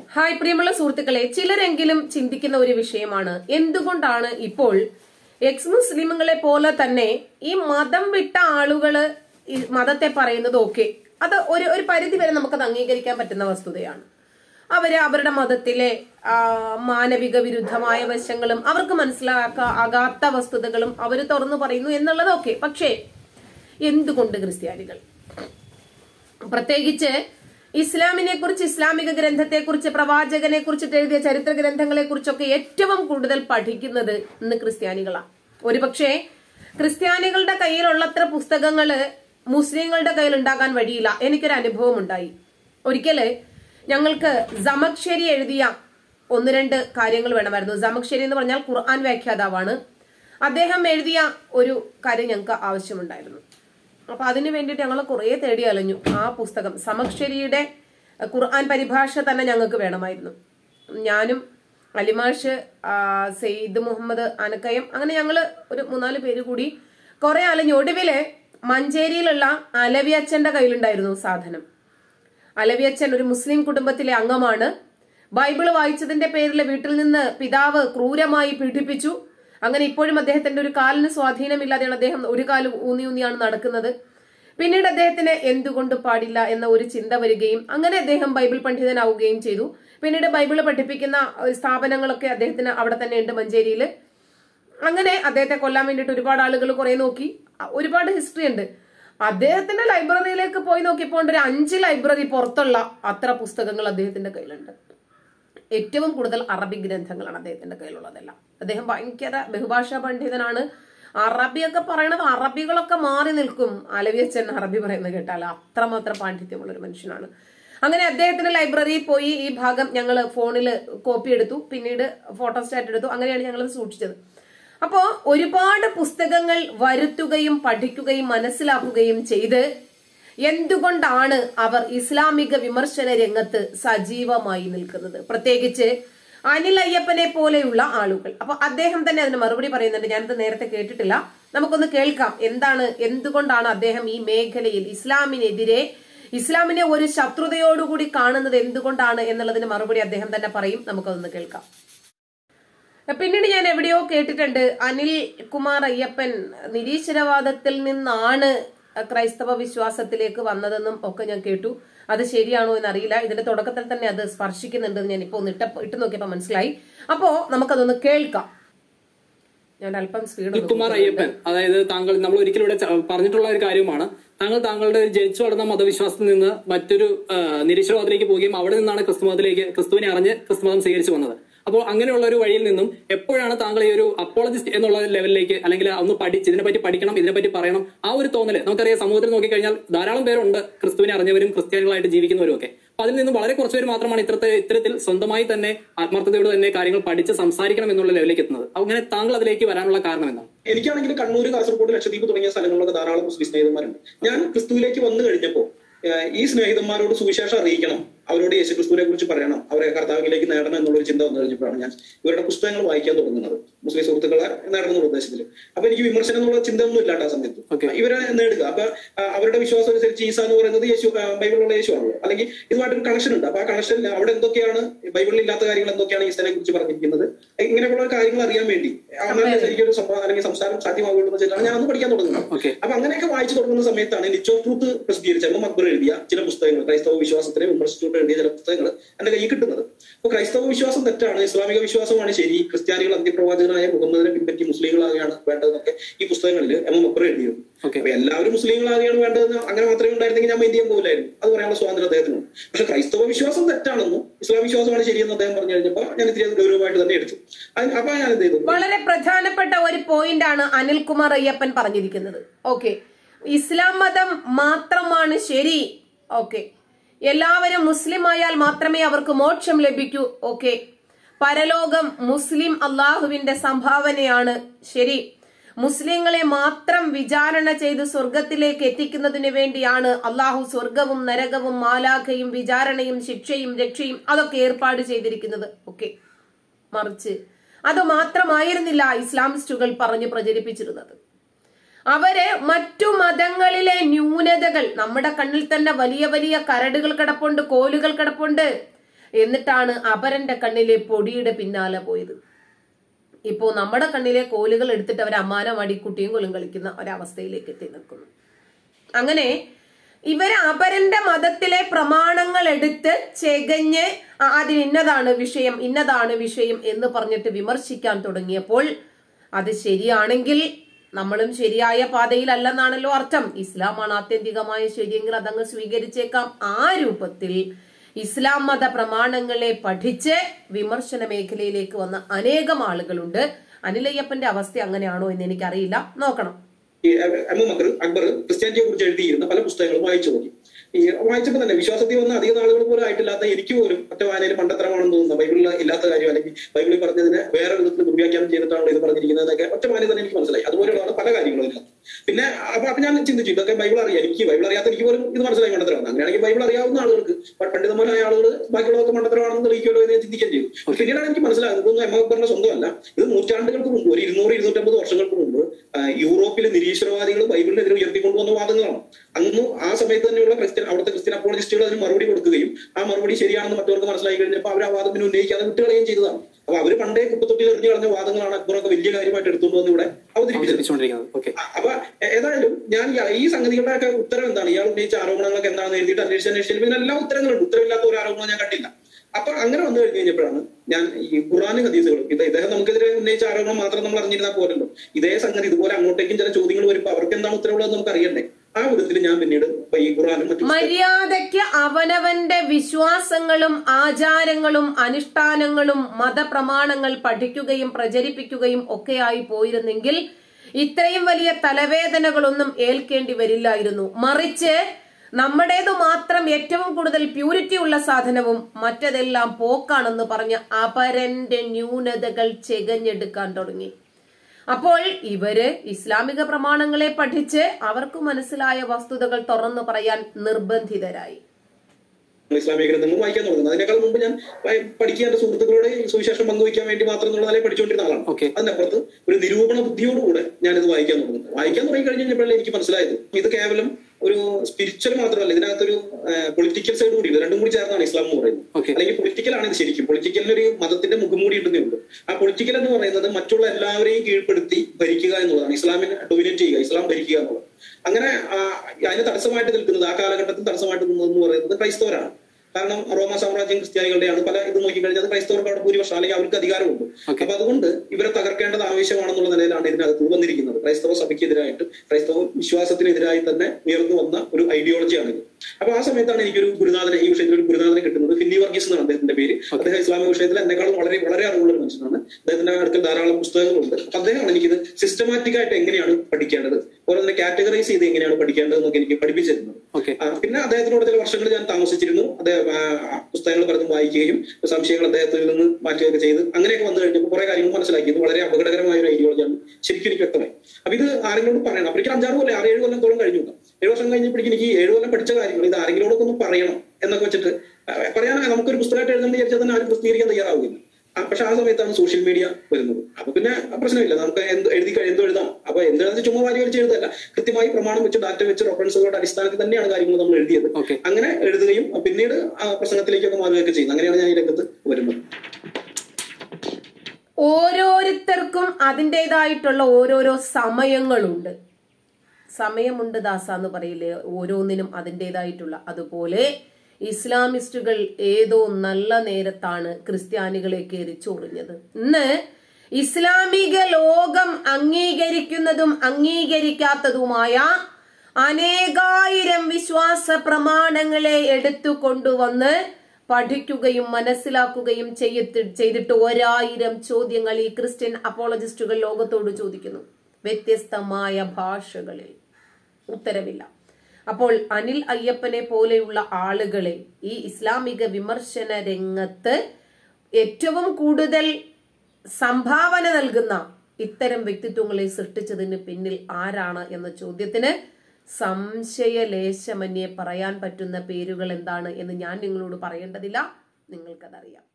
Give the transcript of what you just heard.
Hi പ്രിയമുള്ള സുഹൃത്തുക്കളെ ചിലരെങ്കിലും ചിന്തിക്കുന്ന ഒരു വിഷയമാണ് എന്തുകൊണ്ടാണ് ഇപ്പോൾ എക്സ് മുസ്ലിമുകളെ പോലെ തന്നെ ഈ മതം വിട്ട ആളുകള് ഈ മതത്തെ പറയുന്നത് ഓക്കെ അത് ഒരു ഒരു പരിധി വരെ നമുക്കത് അംഗീകരിക്കാൻ പറ്റുന്ന വസ്തുതയാണ് അവര് അവരുടെ മതത്തിലെ ആ, മാനവിക വിരുദ്ധമായ വശങ്ങളും അവർക്ക് മനസ്സിലാക്കാത്ത വസ്തുതകളും അവർ തുറന്നു പറയുന്നു എന്നുള്ളത് ഓക്കെ പക്ഷേ എന്തുകൊണ്ട് ക്രിസ്ത്യാനികൾ പ്രത്യേകിച്ച് ഇസ്ലാമിനെ കുറിച്ച് ഇസ്ലാമിക ഗ്രന്ഥത്തെ കുറിച്ച് പ്രവാചകനെ കുറിച്ചിട്ട് എഴുതിയ ചരിത്ര ഗ്രന്ഥങ്ങളെ കുറിച്ചൊക്കെ ഏറ്റവും കൂടുതൽ പഠിക്കുന്നത് ഇന്ന് ക്രിസ്ത്യാനികളാണ് ഒരുപക്ഷെ ക്രിസ്ത്യാനികളുടെ കയ്യിലുള്ളത്ര പുസ്തകങ്ങള് മുസ്ലിങ്ങളുടെ കയ്യിൽ ഉണ്ടാകാൻ വഴിയില്ല എനിക്കൊരു അനുഭവം ഉണ്ടായി ഒരിക്കല് ഞങ്ങൾക്ക് ജമക്ഷരി എഴുതിയ ഒന്ന് രണ്ട് കാര്യങ്ങൾ വേണമായിരുന്നു ജമക്ഷരി എന്ന് പറഞ്ഞാൽ ഖുർആൻ വ്യാഖ്യാതാവാണ് അദ്ദേഹം എഴുതിയ ഒരു കാര്യം ഞങ്ങൾക്ക് ആവശ്യമുണ്ടായിരുന്നു അപ്പൊ അതിനു വേണ്ടിയിട്ട് ഞങ്ങൾ കുറെ തേടി അലഞ്ഞു ആ പുസ്തകം സമക്ഷരിയുടെ ഖുർആൻ പരിഭാഷ തന്നെ ഞങ്ങൾക്ക് വേണമായിരുന്നു ഞാനും അലിമാഷ് ആ, സെയ്ദ് മുഹമ്മദ് അനക്കയം അങ്ങനെ ഞങ്ങള് ഒരു മൂന്നാല് പേര് കൂടി കുറെ അലഞ്ഞു ഒടുവില് മഞ്ചേരിയിലുള്ള അലവി അച്ഛന്റെ കയ്യിലുണ്ടായിരുന്നു സാധനം അലവിയച്ചൻ ഒരു മുസ്ലിം കുടുംബത്തിലെ അംഗമാണ് ബൈബിള് വായിച്ചതിന്റെ പേരിൽ വീട്ടിൽ നിന്ന് പിതാവ് ക്രൂരമായി പീഡിപ്പിച്ചു അങ്ങനെ ഇപ്പോഴും അദ്ദേഹത്തിന്റെ ഒരു കാലിന് സ്വാധീനമില്ലാതെയാണ് അദ്ദേഹം ഒരു കാല് ഊന്നി ഊന്നിയാണ് നടക്കുന്നത് പിന്നീട് അദ്ദേഹത്തിന് എന്തുകൊണ്ട് പാടില്ല എന്ന ഒരു ചിന്ത വരികയും അങ്ങനെ അദ്ദേഹം ബൈബിൾ പണ്ഡിതനാവുകയും ചെയ്തു പിന്നീട് ബൈബിള് പഠിപ്പിക്കുന്ന ഒരു സ്ഥാപനങ്ങളൊക്കെ അദ്ദേഹത്തിന് അവിടെ തന്നെ ഉണ്ട് മഞ്ചേരിയിൽ അങ്ങനെ അദ്ദേഹത്തെ കൊല്ലാൻ വേണ്ടിയിട്ട് ഒരുപാട് ആളുകൾ കുറെ നോക്കി അ- ഒരുപാട് ഹിസ്റ്ററി ഉണ്ട് അദ്ദേഹത്തിന്റെ ലൈബ്രറിയിലേക്ക് പോയി നോക്കിയപ്പോൾ ഉണ്ട് ഒരു അഞ്ച് ലൈബ്രറി പുറത്തുള്ള അത്ര പുസ്തകങ്ങൾ അദ്ദേഹത്തിന്റെ കയ്യിലുണ്ട് ഏറ്റവും കൂടുതൽ അറബി ഗ്രന്ഥങ്ങളാണ് അദ്ദേഹത്തിന്റെ കയ്യിലുള്ളതെല്ലാം അദ്ദേഹം ഭയങ്കര ബഹുഭാഷാ പണ്ഡിതനാണ് അറബിയൊക്കെ പറയണത് അറബികളൊക്കെ മാറി നിൽക്കും അലവിയച്ചൻ അറബി പറയുന്നത് കേട്ടാൽ അത്രമാത്രം പാണ്ഡിത്യമുള്ള ഒരു മനുഷ്യനാണ് അങ്ങനെ അദ്ദേഹത്തിന്റെ ലൈബ്രറിയിൽ പോയി ഈ ഭാഗം ഞങ്ങൾ ഫോണിൽ കോപ്പി എടുത്തു പിന്നീട് ഫോട്ടോസ്റ്റാറ്റ് എടുത്തു അങ്ങനെയാണ് ഞങ്ങൾ സൂക്ഷിച്ചത് അപ്പോ ഒരുപാട് പുസ്തകങ്ങൾ വരുത്തുകയും പഠിക്കുകയും മനസ്സിലാക്കുകയും ചെയ്ത് എന്തുകൊണ്ടാണ് അവർ ഇസ്ലാമിക വിമർശന രംഗത്ത് സജീവമായി നിൽക്കുന്നത് പ്രത്യേകിച്ച് അനിൽ അയ്യപ്പനെ പോലെയുള്ള ആളുകൾ അപ്പൊ അദ്ദേഹം തന്നെ അതിന് മറുപടി പറയുന്നുണ്ട് ഞാനത് നേരത്തെ കേട്ടിട്ടില്ല നമുക്കൊന്ന് കേൾക്കാം എന്താണ് എന്തുകൊണ്ടാണ് അദ്ദേഹം ഈ മേഖലയിൽ ഇസ്ലാമിനെതിരെ ഇസ്ലാമിനെ ഒരു ശത്രുതയോടുകൂടി കാണുന്നത് എന്തുകൊണ്ടാണ് എന്നുള്ളതിന് മറുപടി അദ്ദേഹം തന്നെ പറയും നമുക്കതൊന്ന് കേൾക്കാം പിന്നീട് ഞാൻ എവിടെയോ കേട്ടിട്ടുണ്ട് അനിൽ കുമാർ അയ്യപ്പൻ നിരീശ്വരവാദത്തിൽ നിന്നാണ് ക്രൈസ്തവ വിശ്വാസത്തിലേക്ക് വന്നതെന്നും ഒക്കെ ഞാൻ കേട്ടു അത് ശരിയാണോ എന്നറിയില്ല ഇതിന്റെ തുടക്കത്തിൽ തന്നെ അത് സ്പർശിക്കുന്നുണ്ടെന്ന് ഞാൻ ഇപ്പോൾ ഇട്ട ഇട്ട് നോക്കിയപ്പോൾ മനസ്സിലായി അപ്പോ നമുക്കതൊന്ന് കേൾക്കാം ഞാൻ അല്പം സ്പീഡ് കുമാർ അയ്യപ്പൻ അതായത് താങ്കൾ നമ്മൾ ഒരിക്കലും ഇവിടെ ച- പറഞ്ഞിട്ടുള്ള ഒരു കാര്യമാണ് താങ്കൾ താങ്കളുടെ ജനിച്ചു വളർന്ന മതവിശ്വാസത്തിൽ നിന്ന് മറ്റൊരു ആ, നിരീശ്വരവാദത്തിലേക്ക് പോവുകയും അവിടെ നിന്നാണ് ക്രിസ്തുമതത്തിലേക്ക് ക്രിസ്തുവിനെ അറിഞ്ഞ് ക്രിസ്തുമതം സ്വീകരിച്ചു വന്നത് അപ്പോൾ അങ്ങനെയുള്ള ഒരു വഴിയിൽ നിന്നും എപ്പോഴാണ് താങ്കൾ ഈ ഒരു അപ്പോളജിസ്റ്റ് എന്നുള്ള ലെവലിലേക്ക് അല്ലെങ്കിൽ ഒന്ന് പഠിച്ച് ഇതിനെപ്പറ്റി പഠിക്കണം ഇതിനെപ്പറ്റി പറയണം ആ ഒരു തോന്നല് നമുക്കറിയാം സമൂഹത്തിൽ നോക്കിക്കഴിഞ്ഞാൽ ധാരാളം പേരുണ്ട് ക്രിസ്തുവിനെ അറിഞ്ഞവരും ക്രിസ്ത്യാനികളായിട്ട് ജീവിക്കുന്നവരും ഒക്കെ അപ്പൊ അതിൽ നിന്നും വളരെ കുറച്ച് പേര് മാത്രമാണ് ഇത്തരത്തെ ഇത്തരത്തിൽ സ്വന്തമായി തന്നെ ആത്മാർത്ഥതയോട് തന്നെ കാര്യങ്ങൾ പഠിച്ച് സംസാരിക്കണം എന്നുള്ള ലെവലിലേക്ക് എത്തുന്നത് അങ്ങനെ താങ്കൾ അതിലേക്ക് വരാനുള്ള കാരണം എന്താണ് എനിക്കാണെങ്കിൽ കണ്ണൂർ കാസർഗോഡ് ലക്ഷദ്വീപ് തുടങ്ങിയ സ്ഥലങ്ങളിലൊക്കെ ധാരാളം മുസ്ലിം സ്നേഹിതന്മാരുണ്ട് ഞാൻ ക്രിസ്തുവിലേക്ക് വന്നു കഴിഞ്ഞപ്പോൾ ഏഹ്, ഈ സ്നേഹിതന്മാരോട് സുവിശേഷം അറിയിക്കണം അവരോട് യേശു ക്രിസ്തുവിനെ കുറിച്ച് പറയണം അവരെ കർത്താവിലേക്ക് നേടണം എന്നുള്ളൊരു ചിന്ത വന്നു കഴിഞ്ഞപ്പോഴാണ് ഞാൻ ഇവരുടെ പുസ്തകങ്ങൾ വായിക്കാൻ തുടങ്ങുന്നത് മുസ്ലിം സുഹൃത്തുക്കളെ നേടണം ഉദ്ദേശത്തിൽ അപ്പൊ എനിക്ക് വിമർശനം എന്നുള്ള ചിന്ത ഒന്നും ഇല്ലാണ്ട് ആ സമയത്ത് Okay. ഇവരെ നേടുക അപ്പൊ ആ, അവരുടെ വിശ്വാസം അനുസരിച്ച് ഈസ എന്ന് പറയുന്നത് യേശു ആ, ബൈബിളിലുള്ള യേശു ആണല്ലോ അല്ലെങ്കിൽ ഇതുമായിട്ടൊരു കണക്ഷൻ ഉണ്ട് അപ്പൊ ആ കണക്ഷനിൽ അവിടെ എന്തൊക്കെയാണ് ബൈബിളിൽ ഇല്ലാത്ത കാര്യങ്ങൾ എന്തൊക്കെയാണ് ഈസനെ കുറിച്ച് പറഞ്ഞിരിക്കുന്നത് ഇങ്ങനെയുള്ള കാര്യങ്ങൾ അറിയാൻ വേണ്ടി അങ്ങനെ ശരിക്കൊരു സംഭവം അല്ലെങ്കിൽ സംസാരം സാധ്യമാകുള്ളൂ എന്ന് വെച്ചിട്ടാണ് ഞാൻ അന്ന് പഠിക്കാൻ തുടങ്ങുന്നത് ഓക്കെ അപ്പൊ അങ്ങനെയൊക്കെ വായിച്ചു തുടങ്ങുന്ന സമയത്താണ് നിച്ച് ഓഫ് ട്രൂത്ത് പ്രസിദ്ധീകരിച്ച അന്ന് മക്ബർ എഴുതിയ ചില പുസ്തകങ്ങൾ ക്രൈസ്തവ വിശ്വാസത്തിനെ വിമർശിച്ചുകൊണ്ട് എഴുതിയ ചില പുസ്തകങ്ങൾ എന്റെ കയ്യിൽ കിട്ടുന്നത് അപ്പൊ ക്രൈസ്തവ വിശ്വാസം തെറ്റാണ് ഇസ്ലാമിക വിശ്വാസമാണ് ശരി ക്രിസ്ത്യാനികൾ അന്ത്യപ്രവാചകനായ മുഹമ്മദിനെ പിൻപറ്റി മുസ്ലിങ്ങളാകുകയാണ് വേണ്ടതെന്നൊക്കെ ഈ പുസ്തകങ്ങളിൽ എം എം മക്ബർ എഴുതിയിരുന്നു ഓക്കെ അപ്പൊ എല്ലാവരും മുസ്ലിങ്ങളാകുകയാണ് വേണ്ടതെന്ന് അങ്ങനെ മാത്രമേ ഉണ്ടായിരുന്നെങ്കിൽ ഞാൻ മെയിൻ ചെയ്യാൻ പോകില്ലായിരുന്നു അത് പറയാനുള്ള സ്വാതന്ത്ര്യം അദ്ദേഹത്തിനുണ്ട് പക്ഷെ ക്രൈസ്തവ വിശ്വാസം തെറ്റാണെന്നും ഇസ്ലാം വിശ്വാസമാണ് ശരിയെന്ന് അദ്ദേഹം പറഞ്ഞു കഴിഞ്ഞപ്പോൾ ഞാൻ ഇത്തിരി അത് ഗൗരവമായിട്ട് തന്നെ എടുത്തു അത് അപ്പൊ ഞാൻ എന്ത് ചെയ്തു വളരെ പ്രധാനപ്പെട്ട ഒരു പോയിന്റ് ആണ് അനിൽകുമാർ അയ്യപ്പൻ പറഞ്ഞിരിക്കുന്നത് ഓക്കെ ഇസ്ലാം മതം മാത്രമാണ് ശരി ഓക്കെ എല്ലാവരും മുസ്ലിം ആയാൽ മാത്രമേ അവർക്ക് മോക്ഷം ലഭിക്കൂ ഓക്കെ പരലോകം മുസ്ലിം അള്ളാഹുവിന്റെ സംഭാവനയാണ് ശരി മുസ്ലിങ്ങളെ മാത്രം വിചാരണ ചെയ്ത് സ്വർഗത്തിലേക്ക് എത്തിക്കുന്നതിന് വേണ്ടിയാണ് അള്ളാഹു സ്വർഗവും നരകവും മാലാഖയും വിചാരണയും ശിക്ഷയും രക്ഷയും അതൊക്കെ ഏർപ്പാട് ചെയ്തിരിക്കുന്നത് ഓക്കെ മറിച്ച് അത് മാത്രമായിരുന്നില്ല ഇസ്ലാമിസ്റ്റുകൾ പറഞ്ഞു പ്രചരിപ്പിച്ചിരുന്നത് അവര് മറ്റു മതങ്ങളിലെ ന്യൂനതകൾ നമ്മുടെ കണ്ണിൽ തന്നെ വലിയ വലിയ കരടുകൾ കിടപ്പുണ്ട് കോലുകൾ കിടപ്പുണ്ട് എന്നിട്ടാണ് അപരന്റെ കണ്ണിലെ പൊടിയുടെ പിന്നാലെ പോയത് ഇപ്പോ നമ്മുടെ കണ്ണിലെ കോലുകൾ എടുത്തിട്ട് അവർ അമ്മാനം അടി കുട്ടിയും കൊലും കളിക്കുന്ന ഒരവസ്ഥയിലേക്ക് എത്തി നിൽക്കുന്നു അങ്ങനെ ഇവർ അപരന്റെ മതത്തിലെ പ്രമാണങ്ങൾ എടുത്ത് ചെകഞ്ഞ് ആ, അതിന് ഇന്നതാണ് വിഷയം ഇന്നതാണ് വിഷയം എന്ന് പറഞ്ഞിട്ട് വിമർശിക്കാൻ തുടങ്ങിയപ്പോൾ അത് ശരിയാണെങ്കിൽ നമ്മളും ശരിയായ പാതയിലല്ലെന്നാണല്ലോ അർത്ഥം ഇസ്ലാമാണ് ആത്യന്തികമായ ശരിയെങ്കിൽ അതങ്ങ് സ്വീകരിച്ചേക്കാം ആ രൂപത്തിൽ ഇസ്ലാം മത പ്രമാണങ്ങളെ പഠിച്ച് വിമർശന മേഖലയിലേക്ക് വന്ന അനേകം ആളുകളുണ്ട് അനിലയ്യപ്പന്റെ അവസ്ഥ അങ്ങനെയാണോ എന്ന് എനിക്കറിയില്ല നോക്കണം ഈ എം എം അക്ബർ അക്ബർ ക്രിസ്ത്യാനിറ്റിയെ കുറിച്ച് എഴുതിയിരുന്ന പല പുസ്തകങ്ങളും വായിച്ചു നോക്കി ഈ വായിച്ചപ്പോൾ തന്നെ വിശ്വാസത്തിൽ വന്ന അധിക നാളുകൾ പോലും ആയിട്ടില്ലാത്ത എനിക്ക് പോലും ഒറ്റ വായനയിൽ മണ്ടത്തരമാണെന്ന് തോന്നുന്നു ബൈബിളിൽ ഇല്ലാത്ത കാര്യം അല്ലെങ്കിൽ ബൈബിളിൽ പറഞ്ഞതിനെ വേറെ വിധത്തിൽ ദുർവ്യാഖ്യാനം ചെയ്തിട്ടാണല്ലോ ഇത് പറഞ്ഞിരിക്കുന്നതൊക്കെ ഒറ്റ വായന തന്നെ എനിക്ക് മനസ്സിലായി അതുപോലെയുള്ള പല കാര്യങ്ങളും ഇതിനകത്ത് പിന്നെ അപ്പൊ അപ്പൊ ഞാൻ ചിന്തിച്ചു ഇതൊക്കെ ബൈബിൾ അറിയാം എനിക്ക് ബൈബിൾ അറിയാത്ത എനിക്ക് പോലും ഇത് മനസ്സിലായി മണ്ടത്തരമാണ് അങ്ങനെയാണെങ്കിൽ ബൈബിൾ അറിയാവുന്ന ആളുകൾക്ക് പ- പണ്ഡിതന്മാരായ ആളുകൾ ബാക്കിയുള്ളതൊക്കെ മണ്ടത്തരമാണെന്ന് തെളിയിക്കുമല്ലോ എന്ന് ഞാൻ ചിന്തിക്കുകയും ചെയ്തു പിന്നീടാണ് എനിക്ക് മനസ്സിലാകുന്നത് ഇതൊന്നും എം അക്ബറിന്റെ സ്വന്തമല്ല ഇത് നൂറ്റാണ്ടുകൾക്ക് മുമ്പ് ഒരു ഇരുന്നൂറ് ഇരുന്നൂറ്റമ്പത് വർഷങ്ങൾക്ക് മുമ്പ് ആ, യൂറോപ്പിലെ നിരീശ്വരവാദികൾ ബൈബിളിനെതിരെ ഉയർത്തിക്കൊണ്ടുവന്ന വാദങ്ങളാണ് അന്ന് ആ സമയത്ത് തന്നെയുള്ള ക്രിസ്ത്യൻ അവിടുത്തെ ക്രിസ്ത്യൻ അപ്പോളജിസ്റ്റുകൾ അതിന് മറുപടി കൊടുക്കുകയും ആ മറുപടി ശരിയാണെന്ന് മറ്റവർക്ക് മനസ്സിലായി കഴിഞ്ഞപ്പോൾ അവർ ആ വാദം പിന്നെ ഉന്നയിക്കാതെ വിട്ടുകളയുകയും ചെയ്തതാണ് അപ്പൊ അവര് പണ്ടേ കുപ്പത്തൊട്ടിൽ എറിഞ്ഞു കളഞ്ഞ വാദങ്ങളാണ് അക്ബറൊക്കെ വലിയ കാര്യമായിട്ട് എടുത്തുകൊണ്ട് വന്ന് ഇവിടെ അവതരിപ്പിച്ചത് അവതരിപ്പിച്ചുകൊണ്ടിരിക്കുന്നത് ഓക്കെ അ- അപ്പൊ എ- ഏതായാലും ഞാൻ ഈ- ഈ സംഗതികളുടെ ഒക്കെ ഉത്തരം എന്താണ് ഇയാൾ ഉന്നയിച്ച ആരോപണങ്ങളൊക്കെ എന്താണെന്ന് എഴുതിയിട്ട് അന്വേഷിച്ച് അന്വേഷിച്ചു പിന്നെ എല്ലാ ഉത്തരങ്ങളുണ്ട് ഉത്തരവില്ലാത്ത ഒരു ആരോപണം ഞാൻ കണ്ടില്ല അപ്പൊ അങ്ങനെ വന്നു കഴിഞ്ഞ് കഴിഞ്ഞപ്പോഴാണ് ഞാൻ ഈ ഖുറാനും ഹദീസുകളും ഇത് ഇദ്ദേഹം നമുക്കെതിരെ ഉന്നയിച്ച ആരോപണം മാത്രം നമ്മൾ അറിഞ്ഞിരുന്നാൽ പോരല്ലോ ഇതേ സംഗതി ഇതുപോലെ അങ്ങോട്ടേക്കും ചില ചോദ്യങ്ങൾ വരുമ്പോൾ അവർക്ക് എന്താണ് ഉത്തരവുള്ളത് നമുക്ക് അറിയണ്ടേ ആ വിധത്തിൽ ഞാൻ പിന്നീട് ഇപ്പൊ ഈ ഖുറാനും മറ്റു മര്യാദയ്ക്ക് അവനവന്റെ വിശ്വാസങ്ങളും ആചാരങ്ങളും അനുഷ്ഠാനങ്ങളും മതപ്രമാണങ്ങൾ പഠിക്കുകയും പ്രചരിപ്പിക്കുകയും ഒക്കെയായി പോയിരുന്നെങ്കിൽ ഇത്രയും വലിയ തലവേദനകളൊന്നും ഏൽക്കേണ്ടി വരില്ലായിരുന്നു മറിച്ച് നമ്മുടേതു മാത്രം ഏറ്റവും കൂടുതൽ പ്യൂരിറ്റി ഉള്ള സാധനവും മറ്റതെല്ലാം പോക്കാണെന്ന് പറഞ്ഞ് അപരന്റെ ന്യൂനതകൾ ചെകഞ്ഞെടുക്കാൻ തുടങ്ങി അപ്പോൾ ഇവര് ഇസ്ലാമിക പ്രമാണങ്ങളെ പഠിച്ച് അവർക്ക് മനസ്സിലായ വസ്തുതകൾ തുറന്നു പറയാൻ നിർബന്ധിതരായി ഇസ്ലാമിക ഗ്രന്ഥങ്ങൾ വായിക്കാൻ തുടങ്ങുന്നത് അതിനേക്കാൾ മുമ്പ് ഞാൻ പ- പഠിക്കുക എന്റെ സുഹൃത്തുക്കളോട് ഈ സുവിശേഷം പങ്കുവയ്ക്കാൻ വേണ്ടി മാത്രം എന്നുള്ള നിലയിൽ പഠിച്ചുകൊണ്ടിരുന്ന ആളാണ് Okay. അതിനപ്പുറത്ത് ഒരു നിരൂപണ ബുദ്ധിയോടുകൂടെ ഞാനിത് വായിക്കാൻ തുടങ്ങുന്നത് വായിക്കാൻ തുടങ്ങി കഴിഞ്ഞ് കഴിഞ്ഞപ്പോഴല്ലേ എനിക്ക് മനസ്സിലായത് ഇത് കേവലം ഒരു സ്പിരിച്വൽ മാത്രമല്ല ഇതിനകത്തൊരു പൊളിറ്റിക്കൽ സൈഡ് കൂടി ഉണ്ട് രണ്ടും കൂടി ചേർന്നാണ് ഇസ്ലാം എന്ന് പറയുന്നത് Okay. അല്ലെങ്കിൽ പൊളിറ്റിക്കൽ ആണ് ഇത് ശരിക്കും പൊളിറ്റിക്കലിന് ഒരു മതത്തിന്റെ മുഖംമൂടി ഉണ്ടെന്നേ ഉള്ളൂ ആ പൊളിറ്റിക്കൽ എന്ന് പറയുന്നത് മറ്റുള്ള എല്ലാവരെയും കീഴ്പ്പെടുത്തി ഭരിക്കുക എന്നുള്ളതാണ് ഇസ്ലാമിനെ ഡൊമിനേറ്റ് ചെയ്യുക ഇസ്ലാം ഭരിക്കുക എന്നുള്ളത് അങ്ങനെ ആ, അതിന് തടസ്സമായിട്ട് നിൽക്കുന്നത് ആ കാലഘട്ടത്തിൽ തടസ്സമായിട്ട് നിന്നതെന്ന് പറയുന്നത് ക്രൈസ്തവരാണ് കാരണം റോമ സാമ്രാജ്യം ക്രിസ്ത്യാനികളുടെയാണ് പല ഇത് നോക്കിക്കഴിഞ്ഞാൽ അത് ക്രൈസ്തവർക്ക് അവിടെ ഭൂരിപക്ഷം അല്ലെങ്കിൽ അവർക്ക് അധികാരമുണ്ട് Okay. അപ്പൊ അതുകൊണ്ട് ഇവരെ തകർക്കേണ്ടത് ആവശ്യമാണെന്നുള്ള നിലയിലാണ് ഇതിനകത്ത് വന്നിരിക്കുന്നത് ക്രൈസ്തവ സഭയ്ക്കെതിരായിട്ട് ക്രൈസ്തവ വിശ്വാസത്തിനെതിരായി തന്നെ ഉയർന്നു വന്ന ഒരു ഐഡിയോളജിയാണ് ഇത് അപ്പൊ ആ സമയത്താണ് എനിക്കൊരു ഗുരുനാഥനെ ഈ വിഷയത്തിൽ ഒരു ഗുരുനാഥനെ കിട്ടുന്നത് ഫിന്നി വർഗീസ് എന്നാണ് അദ്ദേഹത്തിന്റെ പേര് അദ്ദേഹം ഇസ്ലാമിക വിഷയത്തിൽ എന്നെക്കാളും വളരെ വളരെ അറിവുള്ള ഒരു മനുഷ്യനാണ് അദ്ദേഹത്തിന്റെ അടുക്കൽ ധാരാളം പുസ്തകങ്ങളുണ്ട് അപ്പൊ അദ്ദേഹമാണ് എനിക്കിത് സിസ്റ്റമാറ്റിക് ആയിട്ട് എങ്ങനെയാണ് പഠിക്കേണ്ടത് ഓരോന്നിനെ കാറ്റഗറൈസ് ചെയ്ത് എങ്ങനെയാണ് പഠിക്കേണ്ടത് എന്നൊക്കെ എനിക്ക് പഠിപ്പിച്ചിരുന്നത് ഓക്കെ ആ, പിന്നെ അദ്ദേഹത്തിനോട് ചില വർഷങ്ങൾ ഞാൻ താമസിച്ചിരുന്നു അദ്ദേഹം ആ, പുസ്തകങ്ങൾ പലതും വായിക്കുകയും സംശയങ്ങൾ അദ്ദേഹത്തിൽ നിന്ന് മാറ്റുകയൊക്കെ ചെയ്ത് അങ്ങനെയൊക്കെ വന്നു കഴിഞ്ഞപ്പോൾ കുറെ കാര്യങ്ങൾ മനസ്സിലാക്കി ഇത് വളരെ അപകടകരമായ ഒരു ഐഡിയോളജിയാണ് ശരിക്കും എനിക്ക് വ്യക്തമായി അപ്പൊ ഇത് ആരെങ്കിലും പറയണം അപ്പൊ എനിക്ക് അഞ്ചാറ് കൊല്ലം ആറ് ഏഴ് കൊല്ലത്തോളം കഴിഞ്ഞു ഏഴ് വർഷം കഴിഞ്ഞപ്പോഴേക്കും എനിക്ക് ഈ ഏഴ് കൊല്ലം പഠിച്ച കാര്യങ്ങൾ ഇത് ആരെങ്കിലോടൊക്കെ ഒന്ന് പറയണം എന്നൊക്കെ വെച്ചിട്ട് ആ, പറയാൻ നമുക്കൊരു പുസ്തകമായിട്ട് എഴുതാൻ വിചാരിച്ചാൽ തന്നെ ആരും പ്രസിദ്ധീകരിക്കാൻ തയ്യാറാവില്ല ആ, പക്ഷെ ആ സമയത്താണ് സോഷ്യൽ മീഡിയ വരുന്നത് അപ്പൊ പിന്നെ പ്രശ്നമില്ല നമുക്ക് എന്ത് എഴുതി കഴി- എന്ത് എഴുതാം അപ്പൊ എന്ത് എഴുതാൻ ചുമ്മാ വാരി വലിച്ച് എഴുതല്ല കൃത്യമായി പ്രമാണം വെച്ച് ഡാറ്റ വെച്ച് റെഫറൻസുകളുടെ അടിസ്ഥാനത്തിൽ തന്നെയാണ് കാര്യങ്ങൾ നമ്മൾ എഴുതിയത് Okay. അങ്ങനെ എഴുതുകയും പിന്നീട് ആ പ്രസംഗത്തിലേക്കൊക്കെ മാറുകയൊക്കെ ചെയ്യുന്നത് അങ്ങനെയാണ് ഞാൻ ഈ രംഗത്ത് വരുന്നത് ഓരോരുത്തർക്കും അതിൻ്റെതായിട്ടുള്ള ഓരോരോ സമയങ്ങളുണ്ട് സമയമുണ്ട് ദാസ എന്ന് പറയില്ലേ ഓരോന്നിനും അതിൻ്റെതായിട്ടുള്ള അതുപോലെ ഇസ്ലാമിസ്റ്റുകൾ ഏതോ നല്ല നേരത്താണ് ക്രിസ്ത്യാനികളെ കയറി ചൊറിഞ്ഞത് ഇന്ന് ഇസ്ലാമിക ലോകം അംഗീകരിക്കുന്നതും അംഗീകരിക്കാത്തതുമായ അനേകായിരം വിശ്വാസ പ്രമാണങ്ങളെ എടുത്തു കൊണ്ടുവന്ന് പഠിക്കുകയും മനസ്സിലാക്കുകയും ചെയ്തിട്ട് ചെയ്തിട്ട് ഒരായിരം ചോദ്യങ്ങൾ ഈ ക്രിസ്ത്യൻ അപ്പോളജിസ്റ്റുകൾ ലോകത്തോട് ചോദിക്കുന്നു വ്യത്യസ്തമായ ഭാഷകളിൽ ഉത്തരവില്ല അപ്പോൾ അനിൽ അയ്യപ്പനെ പോലെയുള്ള ആളുകളെ ഈ ഇസ്ലാമിക വിമർശന രംഗത്ത് ഏറ്റവും കൂടുതൽ സംഭാവന നൽകുന്ന ഇത്തരം വ്യക്തിത്വങ്ങളെ സൃഷ്ടിച്ചതിന് പിന്നിൽ ആരാണ് എന്ന ചോദ്യത്തിന് സംശയലേശമന്യേ പറയാൻ പറ്റുന്ന പേരുകൾ എന്താണ് എന്ന് ഞാൻ നിങ്ങളോട് പറയേണ്ടതില്ല നിങ്ങൾക്കതറിയാം